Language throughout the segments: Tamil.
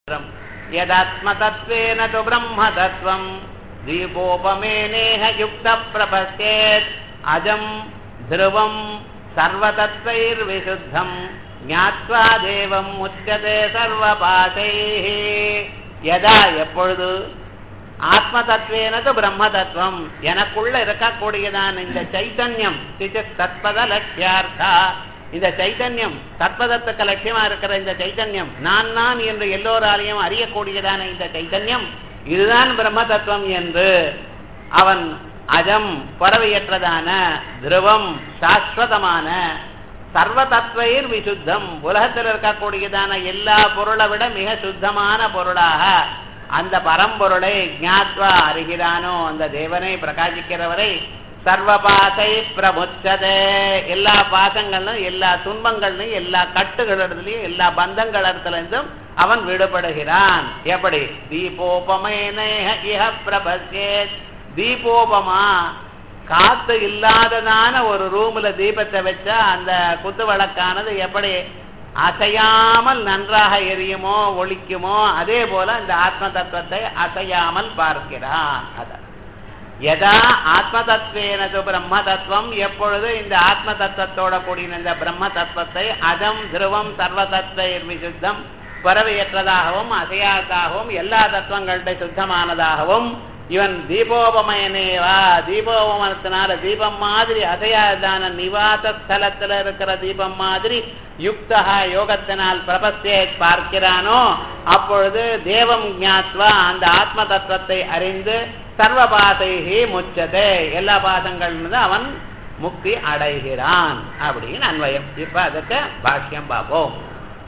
यदात्मतत्त्वेन तु ब्रह्मतत्त्वम् दीपोपमेनेह युक्तप्रपश्येत् अजम् ध्रुवम् सर्वतत्त्वैर्विशुद्धम् ज्ञात्वा தேவம் முச்சதே சர்வபாசைः யதா எப்பொழுது ஆத்ம தத்துவேனது பிரம்ம தத்துவம் எனக்குள்ள இருக்கக்கூடியதான இந்த சைத்தன்யம் தத்பத லட்சியார்த்தா இந்த சைத்தன்யம் தத்பதத்துக்கு லட்சியமா இருக்கிற இந்த சைத்தன்யம் நான் நான் என்று எல்லோராலையும் அறியக்கூடியதான இந்த சைத்தன்யம் இதுதான் பிரம்ம தத்துவம் என்று அவன் அஜம் பறவையற்றதான துருவம் சாஸ்வதமான சர்வ தத்துவயிர் விசுத்தம் உலகத்தில் இருக்கக்கூடியதான எல்லா பொருளை விட மிக சுத்தமான பொருளாக அந்த பரம்பொருளை ஞாத்வா அறிகிறானோ அந்த தேவனை பிரகாசிக்கிறவரை சர்வ பாசை பிரமுச்சதே எல்லா பாசங்களும் எல்லா துன்பங்களும் எல்லா கட்டுகளிடத்துலயும் எல்லா பந்தங்களிடத்திலிருந்தும் அவன் விடுபடுகிறான் எப்படி தீபோபமேன இஹ பிரபசேத் தீபோபமா காத்து இல்லாததான ஒரு ரூம்ல தீபத்தை வச்சா அந்த குத்து வழக்கானது எப்படி அசையாமல் நன்றாக எரியுமோ ஒழிக்குமோ அதே போல இந்த ஆத்ம தத்துவத்தை அசையாமல் பார்க்கிறான் அதான் எதா ஆத்ம தத்துவேனது பிரம்ம தத்துவம் எப்பொழுது இந்த ஆத்ம தத்துவத்தோட கூடிய இந்த பிரம்ம தத்துவத்தை அதம் துருவம் சர்வ தத்துவ விசுத்தம் பறவையற்றதாகவும் அசையாததாகவும் எல்லா தத்துவங்களுடைய சுத்தமானதாகவும் இவன் தீபோபமயனேவா தீபோபமனத்தினால தீபம் மாதிரி அசையாதான நிவாச ஸ்தலத்துல இருக்கிற தீபம் மாதிரி யுக்தா யோகத்தினால் பிரபஸ்தியை பார்க்கிறானோ அப்பொழுது தேவம் ஞாத்வா அந்த ஆத்ம தத்துவத்தை அறிந்து சர்வ பாதைகி முச்சதே எல்லா பாதங்கள் அவன் முக்தி அடைகிறான் அப்படின்னு அன்வயம் இப்ப அதுக்கு பாஷ்யம் பார்ப்போம்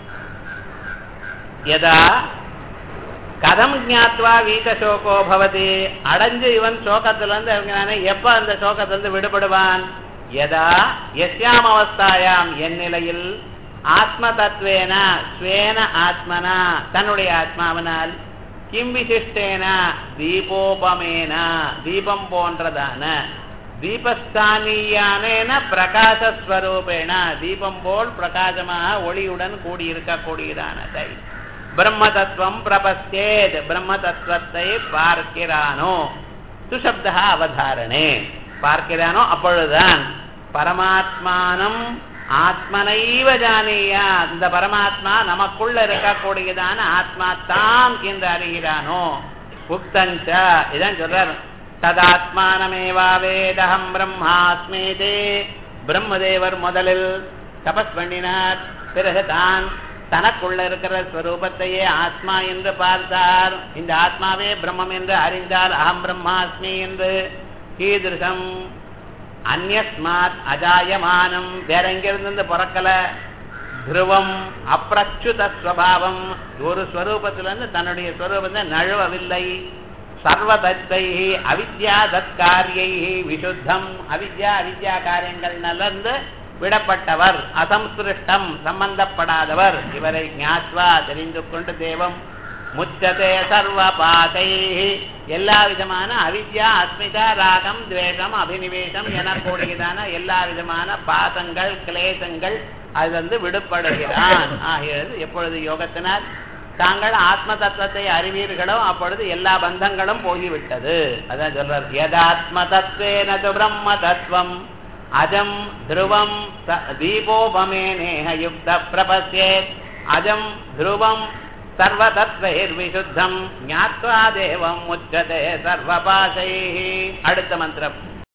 எதா கதம் ஜாத்வா வீத சோகோ பவதி அடைஞ்சு இவன் சோகத்திலிருந்து இருந்து எப்ப அந்த சோகத்திலிருந்து விடுபடுவான் எதா எஸ்யாம் அவஸ்தாயாம் என் நிலையில் ஆத்ம தத்துவேன ஸ்வேன ஆத்மனா தன்னுடைய ஆத்மாவினால் கிம் விசிஷ்டேன தீபோபமேன தீபம் போன்றதான தீபஸ்தானியானேன பிரகாசஸ்வரூபேன தீபம் போல் பிரகாசமாக ஒளியுடன் கூடியிருக்கக்கூடியதானதை பிரம்ம தத்துவம் பிரபஸ்தேத் பிரம்ம தத்துவத்தை பார்க்கிறானோ சுசப்தா அவதாரணே பார்க்கிறானோ அப்பொழுதுதான் பரமாத்மானம் ஆத்மனைவ ஜானியா இந்த பரமாத்மா நமக்குள்ள இருக்கக்கூடியதான ஆத்மா தான் என்று அறிகிறானோ உக்தஞ்ச இதான் சொல்றார் ததாத்மானமேவா வேதகம் பிரம்மாஸ்மேதே பிரம்மதேவர் முதலில் தபஸ் பண்ணினார் பிறகு தான் தனக்குள்ள இருக்கிற ஸ்வரூபத்தையே ஆத்மா என்று பார்த்தார் இந்த ஆத்மாவே பிரம்மம் என்று அறிந்தார் அகம் பிரம்மாஸ்மி என்று கீதிருஷம் அந்நஸ்மாத் அஜாயமானம் வேற எங்கிருந்து பிறக்கல துருவம் அப்பிரச்சுத ஸ்வபாவம் ஒரு ஸ்வரூபத்திலிருந்து தன்னுடைய ஸ்வரூபத்தை நழுவவில்லை சர்வதத்தை அவித்யா தற்காரியை விசுத்தம் அவித்யா அவித்யா காரியங்கள் நலர்ந்து விடப்பட்டவர் அசம்சிருஷ்டம் சம்பந்தப்படாதவர் இவரை ஞாத்வா தெரிந்து கொண்டு தேவம் முச்சதே சர்வ பாதை எல்லா விதமான அவித்யா அஸ்மிதா ராகம் துவேஷம் அபினிவேசம் எனக்கூடியதான எல்லா விதமான பாசங்கள் கிளேசங்கள் அது வந்து விடுபடுகிறான் ஆகிறது எப்பொழுது யோகத்தினால் தாங்கள் ஆத்ம தத்துவத்தை அறிவீர்களோ அப்பொழுது எல்லா பந்தங்களும் போய்விட்டது அதான் சொல்றார் எதாத்ம தத்வேனது பிரம்ம தத்துவம் அஜம் த்ருவம் தீபோபமேனேக யுக்த பிரபஸ்யேத் அஜம் த்ருவம் சர்வதத்வைர்விசுத்தம் ஞாத்வா தேவம் உச்சதே சர்வபாசை அடுத்த மந்திரம்